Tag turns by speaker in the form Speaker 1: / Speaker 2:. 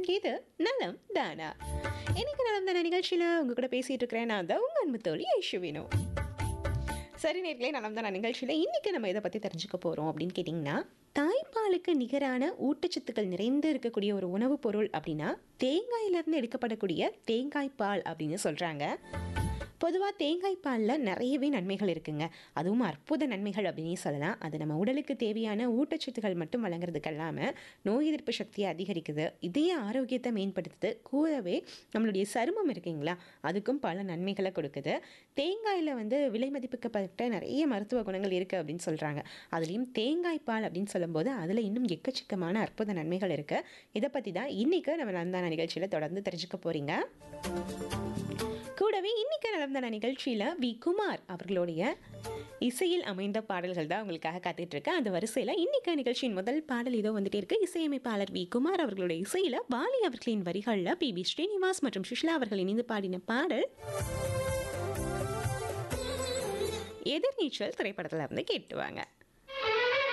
Speaker 1: இன்னைக்கு இது நலம் தானா இன்னைக்கு நலம் தானா நிகழ்ச்சியில் உங்க கூட பேசிட்டு இருக்கிறேன் நான் தான் உங்க அன்பு தோழி ஐஷுவினோ சரி நேர்களே நலம் தானா நிகழ்ச்சியில் இன்னைக்கு நம்ம இதை பற்றி தெரிஞ்சுக்க போகிறோம் அப்படின்னு கேட்டிங்கன்னா தாய்ப்பாலுக்கு நிகரான ஊட்டச்சத்துக்கள் நிறைந்து இருக்கக்கூடிய ஒரு உணவுப் பொருள் அப்படின்னா தேங்காயிலிருந்து எடுக்கப்படக்கூடிய தேங்காய் பால் அப்படின்னு சொல்கிறாங்க பொதுவாக தேங்காய் பாலில் நிறையவே நன்மைகள் இருக்குங்க அதுவும் அற்புத நன்மைகள் அப்படின்னு சொல்லலாம் அது நம்ம உடலுக்கு தேவையான ஊட்டச்சத்துக்கள் மட்டும் வழங்குறதுக்கு இல்லாமல் நோய் எதிர்ப்பு சக்தியை அதிகரிக்குது இதய ஆரோக்கியத்தை மேம்படுத்துது கூடவே நம்மளுடைய சருமம் இருக்குங்களா அதுக்கும் பல நன்மைகளை கொடுக்குது தேங்காயில் வந்து விலை மதிப்பிக்கப்பட்ட நிறைய மருத்துவ குணங்கள் இருக்குது அப்படின்னு சொல்கிறாங்க அதுலேயும் தேங்காய் பால் அப்படின்னு சொல்லும்போது அதில் இன்னும் எக்கச்சக்கமான அற்புத நன்மைகள் இருக்குது இதை பற்றி தான் இன்றைக்கி நம்ம நந்தான நிகழ்ச்சியில் தொடர்ந்து தெரிஞ்சுக்க போகிறீங்க கூடவே இன்னைக்கு நடந்த நிகழ்ச்சியில் வி குமார் அவர்களுடைய இசையில் அமைந்த பாடல்கள் தான் உங்களுக்காக காத்துட்டு இருக்கு அந்த வரிசையில் இன்னைக்கு நிகழ்ச்சியின் முதல் பாடல் இதோ வந்துட்டே இருக்கு இசையமைப்பாளர் வி குமார் அவர்களுடைய இசையில் வாலி அவர்களின் வரிகளில் பி பி ஸ்ரீனிவாஸ் மற்றும் சுஷ்லா அவர்கள் இணைந்து பாடின பாடல் எதிர்நீச்சல் திரைப்படத்தில் இருந்து கேட்டுவாங்க